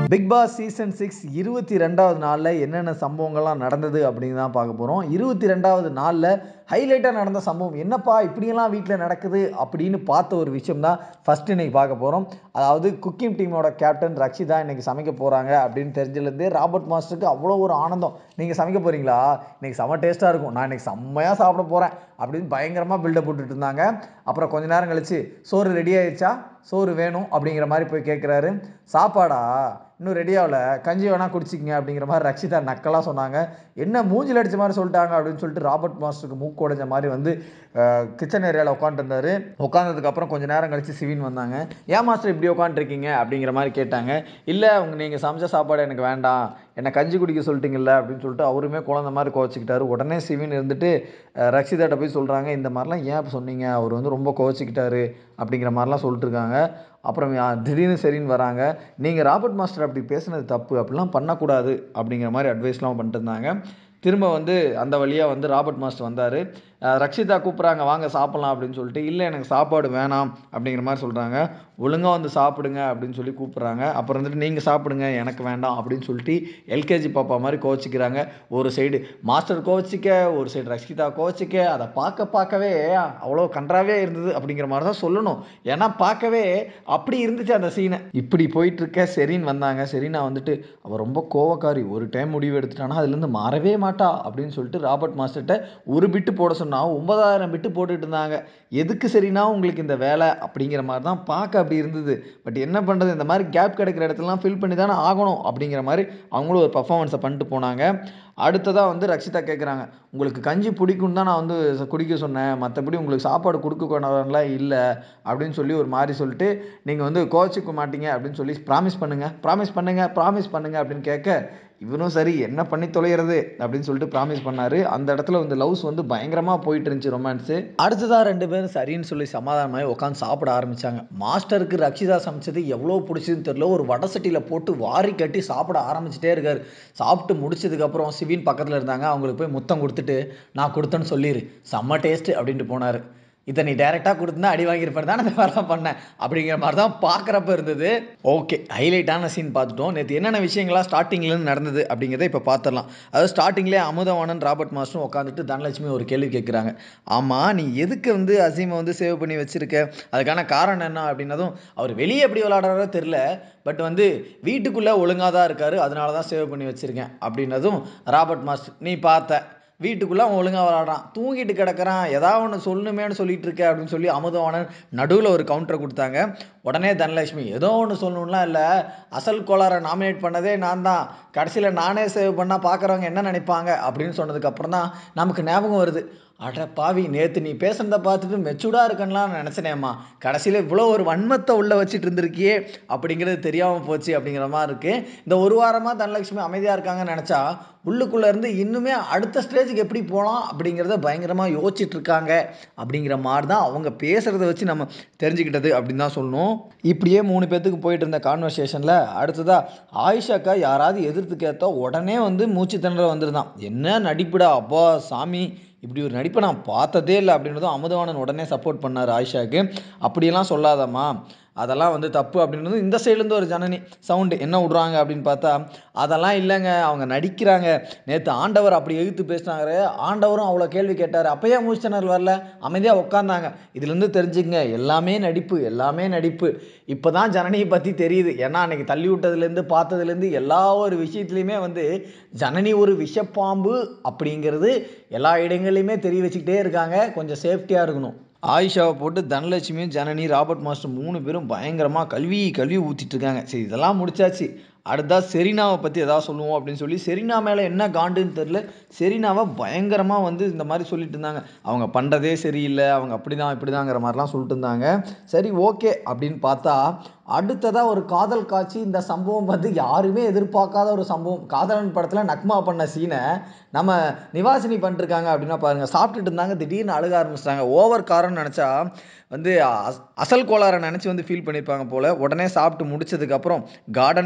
big Boss season six இருபத்தி ரெண்டாவது நாளில் என்னென்ன சம்பவங்கள்லாம் நடந்தது அப்படின்னு தான் பார்க்க போகிறோம் இருபத்தி ரெண்டாவது நாளில் ஹைலைட்டாக நடந்த சம்பவம் என்னப்பா இப்படியெல்லாம் வீட்டில் நடக்குது அப்படின்னு பார்த்த ஒரு விஷயம் தான் ஃபஸ்ட்டு இன்னைக்கு பார்க்க போகிறோம் அதாவது குக்கிங் டீமோட கேப்டன் ரக்ஷிதா இன்னைக்கு சமைக்க போகிறாங்க அப்படின்னு தெரிஞ்சதுலேருந்தே ராபர்ட் மாஸ்டருக்கு அவ்வளோ ஒரு ஆனந்தம் நீங்கள் சமைக்க போகிறீங்களா இன்னைக்கு செம்ம டேஸ்ட்டாக இருக்கும் நான் இன்னைக்கு செம்மையாக சாப்பிட போகிறேன் அப்படின்னு பயங்கரமாக பில்டப் போட்டுட்டு இருந்தாங்க அப்புறம் கொஞ்ச நேரம் கழிச்சு சோறு ரெடி ஆயிடுச்சா சோறு வேணும் அப்படிங்கிற மாதிரி போய் கேட்குறாரு சாப்பாடா இன்னும் ரெடி ஆகல கஞ்சி வேணால் குடிச்சிக்கங்க அப்படிங்கிற மாதிரி ரக்ஷிதா நக்கலாக சொன்னாங்க என்ன மூஞ்சில் அடிச்ச மாதிரி சொல்லிட்டாங்க அப்படின்னு சொல்லிட்டு ராபர்ட் மாஸ்டருக்கு மூக்கு உடைஞ்ச மாதிரி வந்து கிச்சன் ஏரியாவில் உட்காந்துருந்தாரு உட்காந்ததுக்கப்புறம் கொஞ்ச நேரம் கழிச்சு சிவின் வந்தாங்க ஏன் மாஸ்டர் இப்படி உட்காந்துருக்கீங்க அப்படிங்கிற மாதிரி கேட்டாங்க இல்லை உங்க நீங்கள் சமைச்ச சாப்பாடு எனக்கு வேண்டாம் என்னை கஞ்சி குடிக்க சொல்லிட்டீங்கல்ல அப்படின்னு சொல்லிட்டு அவருமே குழந்த மாதிரி கோச்சிக்கிட்டாரு உடனே சிவின் இருந்துட்டு அஹ், ரக்ஷிதாட்ட போய் சொல்கிறாங்க இந்த மாதிரிலாம் ஏன் இப்போ சொன்னீங்க அவர் வந்து ரொம்ப கோச்சிக்கிட்டாரு அப்படிங்கிற மாதிரிலாம் சொல்லிட்டு இருக்காங்க அப்புறம் யா- திடீர்னு சரின்னு வராங்க நீங்கள் ராபர்ட் மாஸ்டர் அப்படி பேசுனது தப்பு அப்படிலாம் பண்ணக்கூடாது அப்படிங்கிற மாதிரி அட்வைஸ்லாம் பண்ணிட்டு இருந்தாங்க திரும்ப வந்து அந்த வழியாக வந்து ராபர்ட் மாஸ்டர் வந்தார் ரக்ஷிதா கூப்பிட்றாங்க வாங்க சாப்பிட்லாம் அப்படின்னு சொல்லிட்டு இல்லை எனக்கு சாப்பாடு வேணாம் அப்படிங்கிற மாதிரி சொல்கிறாங்க ஒழுங்காக வந்து சாப்பிடுங்க அப்படின்னு சொல்லி கூப்பிட்றாங்க அப்புறம் வந்துட்டு நீங்கள் சாப்பிடுங்க எனக்கு வேண்டாம் அப்படின்னு சொல்லிட்டு எல்கேஜி பாப்பா மாதிரி கோச்சிக்கிறாங்க ஒரு சைடு மாஸ்டர் கோச்சிக்க ஒரு சைடு ரக்ஷிதா கோச்சிக்க அதை பார்க்க பார்க்கவே அவ்வளோ கன்றாவே இருந்தது அப்படிங்கிற மாதிரி தான் சொல்லணும் ஏன்னா பார்க்கவே அப்படி இருந்துச்சு அந்த சீனை இப்படி போயிட்டு இருக்க சரின்னு வந்தாங்க சரினா வந்துட்டு அவள் ரொம்ப கோவக்காரி ஒரு டைம் முடிவு எடுத்துட்டானா அதுலேருந்து மாறவே மாட்டா அப்படின்னு சொல்லிட்டு ராபர்ட் மாஸ்டர்கிட்ட ஒரு பிட்டு போட சொன்னா ஒன்பதாயிரம் பிட்டு போட்டுட்டு இருந்தாங்க எதுக்கு சரினா உங்களுக்கு இந்த வேலை அப்படிங்கிற மாதிரி தான் பார்க்க அப்படி இருந்தது பட் என்ன பண்ணுறது இந்த மாதிரி கேப் கிடைக்கிற இடத்துலலாம் ஃபில் பண்ணி தானே ஆகணும் அப்படிங்கிற மாதிரி அவங்களும் ஒரு பர்ஃபார்மன்ஸை பண்ணிட்டு போனாங்க அடுத்ததாக வந்து ரக்ஷிதா கேட்குறாங்க உங்களுக்கு கஞ்சி பிடிக்கும் தான் நான் வந்து ச- குடிக்க சொன்னேன் மற்றபடி உங்களுக்கு சாப்பாடு கொடுக்க கொண்டவங்களாம் இல்லை அப்படின்னு சொல்லி ஒரு மாதிரி சொல்லிட்டு நீங்கள் வந்து கோச்சிக்க மாட்டீங்க அப்படின்னு சொல்லி ப்ராமிஸ் பண்ணுங்கள் ப்ராமிஸ் பண்ணுங்கள் ப்ராமிஸ் பண்ணுங்கள் அப்படின்னு கேட்க இவனும் சரி என்ன பண்ணி தொலைகிறது அப்படின்னு சொல்லிட்டு ப்ராமிஸ் பண்ணாரு அந்த இடத்துல வந்து லவ்ஸ் வந்து பயங்கரமாக போயிட்டு இருந்துச்சு ரொமான்ஸு அடுத்ததாக ரெண்டு பேரும் சரின்னு சொல்லி சமாதானமாகி உட்காந்து சாப்பிட ஆரம்பிச்சாங்க மாஸ்டருக்கு ரக்ஷிதா சமைச்சது எவ்வளோ பிடிச்சதுன்னு தெரியல ஒரு வடை சட்டியில் போட்டு வாரி கட்டி சாப்பிட ஆரம்பிச்சிட்டே இருக்காரு சாப்பிட்டு முடிச்சதுக்கப்புறம் சிவின் பக்கத்தில் இருந்தாங்க அவங்களுக்கு போய் முத்தம் கொடுத்துட்டு நான் கொடுத்தேன்னு சொல்லிடு செம்ம டேஸ்ட் அப்படின்ட்டு போனார் இதை நீ டைரெக்டாக கொடுத்துருந்தா அடி வாங்கியிருப்பேன் தான் இந்த மாதிரிலாம் பண்ணேன் அப்படிங்கிற மாதிரி தான் பார்க்குறப்ப இருந்தது ஓகே ஹைலைட்டான சீன் பார்த்துட்டோம் நேற்று என்னென்ன விஷயங்கள்லாம் ஸ்டார்டிங்லேருந்து நடந்தது அப்படிங்கிறத இப்போ பார்த்துடலாம் அதாவது ஸ்டார்டிங்லேயே அமுதவாணன் ராபர்ட் மாஸ்டரும் உட்காந்துட்டு தனலட்சுமி ஒரு கேள்வி கேட்குறாங்க ஆமாம் நீ எதுக்கு வந்து அசீமை வந்து சேவ் பண்ணி வச்சிருக்க அதுக்கான காரணம் என்ன அப்படின்னதும் அவர் வெளியே எப்படி விளையாடுறாரோ தெரில பட் வந்து வீட்டுக்குள்ளே ஒழுங்காக தான் இருக்காரு அதனால தான் சேவ் பண்ணி வச்சுருக்கேன் அப்படின்னதும் ராபர்ட் மாஸ்டர் நீ பார்த்த வீட்டுக்குள்ளே அவன் ஒழுங்காக விளாட்றான் தூங்கிட்டு கிடக்குறான் ஏதாவது ஒன்று சொல்லணுமேனு சொல்லிட்டு இருக்க அப்படின்னு சொல்லி அமுதவாணன் நடுவில் ஒரு கவுண்டரை கொடுத்தாங்க உடனே தனலட்சுமி ஏதோ ஒன்று சொல்லணும்லாம் இல்லை அசல் கோளாரை நாமினேட் பண்ணதே நான் தான் கடைசியில் நானே சேவ் பண்ணால் பார்க்குறவங்க என்ன நினைப்பாங்க அப்படின்னு சொன்னதுக்கப்புறம் தான் நமக்கு ஞாபகம் வருது அட பாவி நேற்று நீ பேசுனதை பார்த்துட்டு மெச்சூர்டாக இருக்கன்லாம் நான் நினச்சினேம்மா கடைசியில் இவ்வளோ ஒரு வன்மத்தை உள்ளே வச்சுட்டு இருந்திருக்கியே அப்படிங்கிறது தெரியாமல் போச்சு அப்படிங்கிற மாதிரி இருக்குது இந்த ஒரு வாரமாக தனலட்சுமி அமைதியாக இருக்காங்கன்னு நினச்சா உள்ளுக்குள்ளே இருந்து இன்னுமே அடுத்த ஸ்டேஜுக்கு எப்படி போகலாம் அப்படிங்கிறத பயங்கரமாக யோசிச்சுட்டு இருக்காங்க அப்படிங்கிற மாதிரி தான் அவங்க பேசுகிறத வச்சு நம்ம தெரிஞ்சுக்கிட்டது அப்படின்னு தான் சொல்லணும் இப்படியே மூணு பேர்த்துக்கு போயிட்டு இருந்த கான்வர்சேஷனில் அடுத்ததாக ஆயிஷாக்கா யாராவது எதிர்த்து கேட்டா உடனே வந்து மூச்சு திணற வந்துருந்தான் என்ன நடிப்புடா அப்பா சாமி இப்படி ஒரு நடிப்பை நான் பார்த்ததே இல்லை அப்படின்றதும் அமுதவாணன் உடனே சப்போர்ட் பண்ணார் ஆயிஷாக்கு அப்படியெல்லாம் சொல்லாதம்மா அதெல்லாம் வந்து தப்பு அப்படின்றது இந்த சைட்லேருந்து ஒரு ஜனனி சவுண்டு என்ன விட்றாங்க அப்படின்னு பார்த்தா அதெல்லாம் இல்லைங்க அவங்க நடிக்கிறாங்க நேற்று ஆண்டவர் அப்படி எதிர்த்து பேசினாங்க ஆண்டவரும் அவ்வளோ கேள்வி கேட்டார் அப்பயே மூச்சனர் வரல அமைதியாக உட்காந்தாங்க இதுலேருந்து தெரிஞ்சுக்கங்க எல்லாமே நடிப்பு எல்லாமே நடிப்பு இப்போ தான் ஜனனியை பற்றி தெரியுது ஏன்னா அன்னைக்கு தள்ளி விட்டதுலேருந்து பார்த்ததுலேருந்து எல்லா ஒரு விஷயத்துலையுமே வந்து ஜனனி ஒரு விஷப்பாம்பு அப்படிங்கிறது எல்லா இடங்கள்லையுமே தெரிய வச்சுக்கிட்டே இருக்காங்க கொஞ்சம் சேஃப்டியாக இருக்கணும் ஆயிஷாவை போட்டு தனலட்சுமியும் ஜனனி ராபர்ட் மாஸ்டர் மூணு பேரும் பயங்கரமாக கல்வி கல்வி ஊற்றிட்டு இருக்காங்க சரி இதெல்லாம் முடிச்சாச்சு அடுத்தா செரினாவை பற்றி எதாவது சொல்லுவோம் அப்படின்னு சொல்லி செரினா மேலே என்ன காண்டுன்னு தெரில செரினாவை பயங்கரமாக வந்து இந்த மாதிரி சொல்லிட்டு இருந்தாங்க அவங்க பண்ணுறதே சரியில்லை அவங்க அப்படி தான் இப்படி தாங்கிற மாதிரிலாம் சொல்லிட்டு இருந்தாங்க சரி ஓகே அப்படின்னு பார்த்தா அடுத்ததாக ஒரு காதல் காட்சி இந்த சம்பவம் வந்து யாருமே எதிர்பார்க்காத ஒரு சம்பவம் காதலன் படத்தில் நக்மா பண்ண சீனை நம்ம நிவாசினி பண்ணிருக்காங்க அப்படின்னா பாருங்கள் சாப்பிட்டுட்டு இருந்தாங்க திடீர்னு அழுக ஆரம்பிச்சிட்டாங்க ஓவர் காரம்னு நினச்சா வந்து அஸ்- அசல் கோளாறை நினச்சி வந்து ஃபீல் பண்ணியிருப்பாங்க போல் உடனே சாப்பிட்டு முடிச்சதுக்கப்புறம் கார்டன் ஏரியாவில் உட்காந்து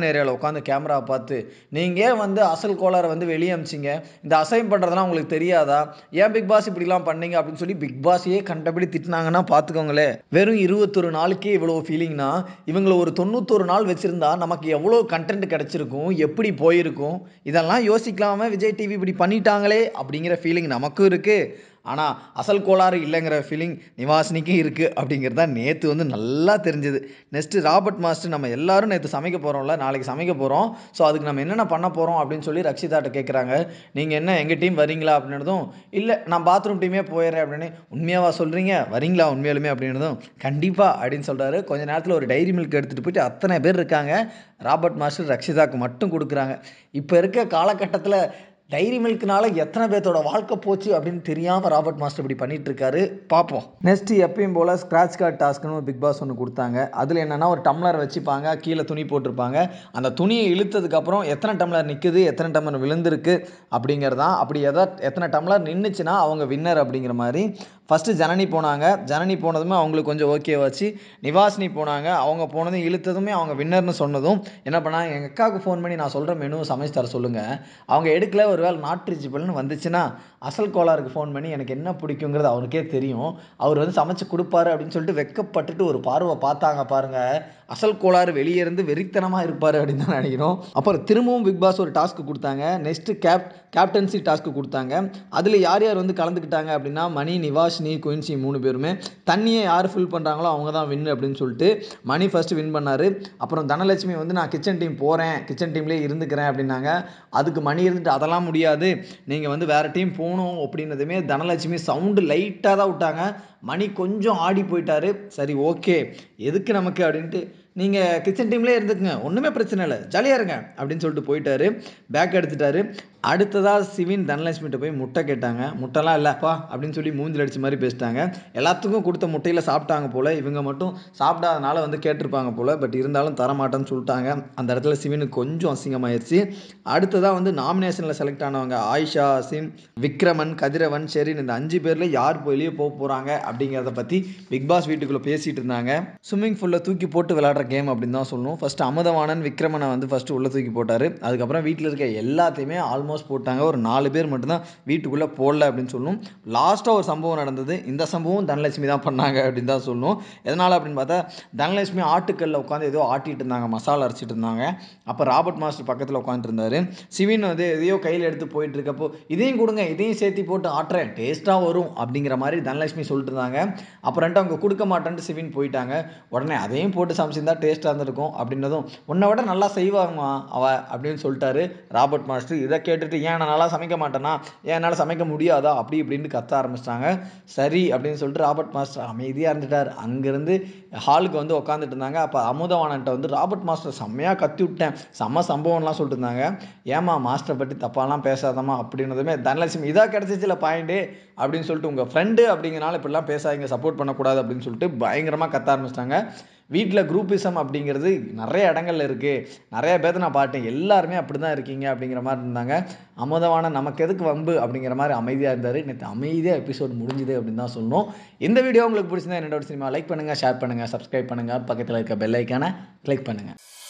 உட்காந்து கேமராவை பார்த்து நீங்கள் ஏன் வந்து அசல் கோளாரை வந்து வெளியே அமிச்சிங்க இந்த அசைன் பண்ணுறதெல்லாம் உங்களுக்கு தெரியாதா ஏன் பிக் பாஸ் இப்படிலாம் பண்ணீங்க அப்படின்னு சொல்லி பிக் பாஸையே கண்டபடி திட்டினாங்கன்னா பார்த்துக்கோங்களே வெறும் இருபத்தொரு நாளுக்கே இவ்வளோ ஃபீலிங்னா இவங்களை ஒரு தொண்ணூத்தொரு நாள் வச்சுருந்தா நமக்கு எவ்வளோ கண்டென்ட் கிடச்சிருக்கும் எப்படி போயிருக்கும் இதெல்லாம் யோசிக்கலாம விஜய் டிவி இப்படி பண்ணிட்டாங்களே அப்படிங்கிற ஃபீலிங் நமக்கும் இருக்குது ஆனால் அசல் கோளாறு இல்லைங்கிற ஃபீலிங் நிவாசினிக்கும் இருக்குது அப்படிங்கிறது தான் நேற்று வந்து நல்லா தெரிஞ்சுது நெக்ஸ்ட்டு ராபர்ட் மாஸ்டர் நம்ம எல்லாரும் நேற்று சமைக்க போகிறோம்ல நாளைக்கு சமைக்க போகிறோம் ஸோ அதுக்கு நம்ம என்னென்ன பண்ண போகிறோம் அப்படின்னு சொல்லி ரக்ஷிதாட்ட கேட்குறாங்க நீங்கள் என்ன எங்கள் டீம் வரீங்களா அப்படின்னதும் இல்லை நான் பாத்ரூம் டீமே போயிடுறேன் அப்படின்னு உண்மையாவா சொல்கிறீங்க வரீங்களா உண்மையாலுமே அப்படின்னதும் கண்டிப்பாக அப்படின்னு சொல்கிறாரு கொஞ்ச நேரத்தில் ஒரு டைரி மில்க் எடுத்துகிட்டு போயிட்டு அத்தனை பேர் இருக்காங்க ராபர்ட் மாஸ்டர் ரக்ஷிதாக்கு மட்டும் கொடுக்குறாங்க இப்போ இருக்க காலகட்டத்தில் டைரி மில்க்னால எத்தனை பேர்த்தோட வாழ்க்கை போச்சு அப்படின்னு தெரியாமல் ராபர்ட் மாஸ்டர் இப்படி பண்ணிட்டு இருக்காரு பார்ப்போம் நெக்ஸ்ட் எப்பயும் போல் ஸ்க்ராட்ச் கார்டு டாஸ்க்னு ஒரு பிக் பாஸ் ஒன்று கொடுத்தாங்க அதில் என்னென்னா ஒரு டம்ளர் வச்சுப்பாங்க கீழே துணி போட்டிருப்பாங்க அந்த துணியை இழுத்ததுக்கப்புறம் எத்தனை டம்ளர் நிற்குது எத்தனை டம்ளர் விழுந்திருக்கு அப்படிங்கிறதான் அப்படி எதா எத்தனை டம்ளர் நின்றுச்சுன்னா அவங்க வின்னர் அப்படிங்கிற மாதிரி ஃபஸ்ட்டு ஜனனி போனாங்க ஜனனி போனதுமே அவங்களுக்கு கொஞ்சம் ஓகே வச்சு நிவாசினி போனாங்க அவங்க போனதும் இழுத்ததுமே அவங்க வின்னர்னு சொன்னதும் என்ன பண்ணாங்க எங்கள் அக்காவுக்கு ஃபோன் பண்ணி நான் சொல்கிற மெனு சமைச்சு தர சொல்லுங்கள் அவங்க எடுக்கல ஒரு வேளை நாட் ரிச்சிபிள்னு வந்துச்சுன்னா அசல் கோளாருக்கு ஃபோன் பண்ணி எனக்கு என்ன பிடிக்குங்கிறது அவருக்கே தெரியும் அவர் வந்து சமைச்சு கொடுப்பாரு அப்படின்னு சொல்லிட்டு வெக்கப்பட்டுட்டு ஒரு பார்வை பார்த்தாங்க பாருங்க அசல் கோளாறு வெளியே இருந்து வெறித்தனமாக இருப்பார் அப்படின்னு தான் நினைக்கிறோம் அப்புறம் திரும்பவும் பிக் பாஸ் ஒரு டாஸ்க் கொடுத்தாங்க நெக்ஸ்ட்டு கேப் கேப்டன்சி டாஸ்க் கொடுத்தாங்க அதில் யார் யார் வந்து கலந்துக்கிட்டாங்க அப்படின்னா மணி நிவாஷினி குயின்சி மூணு பேருமே தண்ணியை யார் ஃபில் பண்ணுறாங்களோ அவங்க தான் வின் அப்படின்னு சொல்லிட்டு மணி ஃபஸ்ட்டு வின் பண்ணார் அப்புறம் தனலட்சுமி வந்து நான் கிச்சன் டீம் போகிறேன் கிச்சன் டீம்லேயே இருந்துக்கிறேன் அப்படின்னாங்க அதுக்கு மணி இருந்துட்டு அதெல்லாம் முடியாது நீங்கள் வந்து வேறு டீம் போகணும் அப்படின்னதுமே தனலட்சுமி சவுண்டு லைட்டாக தான் விட்டாங்க மணி கொஞ்சம் ஆடி போயிட்டாரு சரி ஓகே எதுக்கு நமக்கு அப்படின்ட்டு நீங்கள் கிச்சன் டீம்லேயே இருந்துக்குங்க ஒன்றுமே பிரச்சனை இல்லை ஜாலியாக இருங்க அப்படின்னு சொல்லிட்டு போயிட்டாரு பேக் எடுத்துட்டாரு அடுத்ததாக சிவின் தனலட்சுமிகிட்ட போய் முட்டை கேட்டாங்க முட்டைலாம் இல்லைப்பா அப்படின்னு சொல்லி மூஞ்சில் அடிச்ச மாதிரி பேசிட்டாங்க எல்லாத்துக்கும் கொடுத்த முட்டையில் சாப்பிட்டாங்க போல் இவங்க மட்டும் சாப்பிடாதனால வந்து கேட்டிருப்பாங்க போல் பட் இருந்தாலும் தரமாட்டேன்னு சொல்லிட்டாங்க அந்த இடத்துல சிவினுக்கு கொஞ்சம் அசிங்கமாயிருச்சு அடுத்ததாக வந்து நாமினேஷனில் செலக்ட் ஆனவங்க ஆயிஷா சிம் விக்ரமன் கதிரவன் ஷெரின் இந்த அஞ்சு பேரில் யார் வெளியே போக போகிறாங்க அப்படிங்கிறத பற்றி பிக் பாஸ் வீட்டுக்குள்ளே பேசிகிட்டு இருந்தாங்க ஸ்விம்மிங் ஃபுல்லில் தூக்கி போட்டு விளையாடுற கேம் அப்படின்னு தான் சொல்லணும் ஃபஸ்ட்டு அமுதவாணன் விக்ரமனை வந்து ஃபஸ்ட்டு உள்ளே தூக்கி போட்டார் அதுக்கப்புறம் வீட்டில் இருக்க எல்லாத்தையுமே ஆல்மோஸ்ட் போட்டாங்க ஒரு நாலு பேர் மட்டும்தான் வீட்டுக்குள்ளே போடல அப்படின்னு சொல்லணும் லாஸ்ட்டாக ஒரு சம்பவம் நடந்தது இந்த சம்பவம் தனலட்சுமி தான் பண்ணாங்க அப்படின்னு தான் சொல்லணும் எதனால் அப்படின்னு பார்த்தா தனலட்சுமி ஆட்டுக்கல்ல உட்காந்து ஏதோ ஆட்டிட்டு இருந்தாங்க மசாலா அரைச்சிட்டு இருந்தாங்க அப்போ ராபர்ட் மாஸ்டர் பக்கத்தில் உட்காந்துருந்தாரு சிவின் வந்து எதையோ கையில் எடுத்து போயிட்டு இருக்கப்போ இதையும் கொடுங்க இதையும் சேர்த்து போட்டு ஆட்டுறேன் டேஸ்ட்டாக வரும் அப்படிங்கிற மாதிரி தனலட்சுமி சொல்லிட்டு இருந்தாங்க அப்புறம்ட்டு அவங்க கொடுக்க மாட்டேன்ட்டு சிவின் போயிட்டாங்க உடனே அதையும் போட்டு சமைச்சிருந்தா டேஸ்ட்டாக இருந்திருக்கும் அப்படின்னதும் உன்னை விட நல்லா செய்வாங்கம்மா அவ அப்படின்னு சொல்லிட்டாரு ராபர்ட் மாஸ்டர் இதை கேட்டுட்டு ஏன் நான் நல்லா சமைக்க மாட்டேனா ஏன் என்னால் சமைக்க முடியாதா அப்படி இப்படின்னு கத்த ஆரம்பிச்சிட்டாங்க சரி அப்படின்னு சொல்லிட்டு ராபர்ட் மாஸ்டர் அமைதியாக இருந்துட்டார் அங்கேருந்து ஹாலுக்கு வந்து உட்காந்துட்டு இருந்தாங்க அப்போ அமுதவானன்ட்ட வந்து ராபர்ட் மாஸ்டர் செம்மையாக கத்தி விட்டேன் செம்ம சம்பவம்லாம் சொல்லிட்டு இருந்தாங்க ஏமா மாஸ்டரை பற்றி தப்பாலாம் பேசாதம்மா அப்படின்னதுமே தனலட்சுமி இதாக கிடச்சிச்சுல பாயிண்ட்டு அப்படின்னு சொல்லிட்டு உங்கள் ஃப்ரெண்டு அப்படிங்கிறனால இப்படிலாம் பேசாதீங்க சப்போர்ட் பண்ணக்கூடாது அப்படின்னு சொல்லிட்டு பயங்கரமாக கத்த ஆரம்பிச்சிட்டாங்க வீட்டில் குரூப்பிசம் அப்படிங்கிறது நிறைய இடங்கள்ல இருக்குது நிறைய பேர்த்த நான் பார்த்தேன் எல்லாருமே அப்படி தான் இருக்கீங்க அப்படிங்கிற மாதிரி இருந்தாங்க அமுதமான நமக்கு எதுக்கு வம்பு அப்படிங்கிற மாதிரி அமைதியாக இருந்தார் நேற்று அமைதியாக எபிசோட் முடிஞ்சுது அப்படின்னு தான் சொல்லணும் இந்த வீடியோ உங்களுக்கு பிடிச்சிருந்தா என்னோட சினிமா லைக் பண்ணுங்கள் ஷேர் பண்ணுங்கள் சப்ஸ்கிரைப் பண்ணுங்கள் பக்கத்தில் இருக்க பெல் ஐக்கானை கிளிக் பண்ணுங்கள்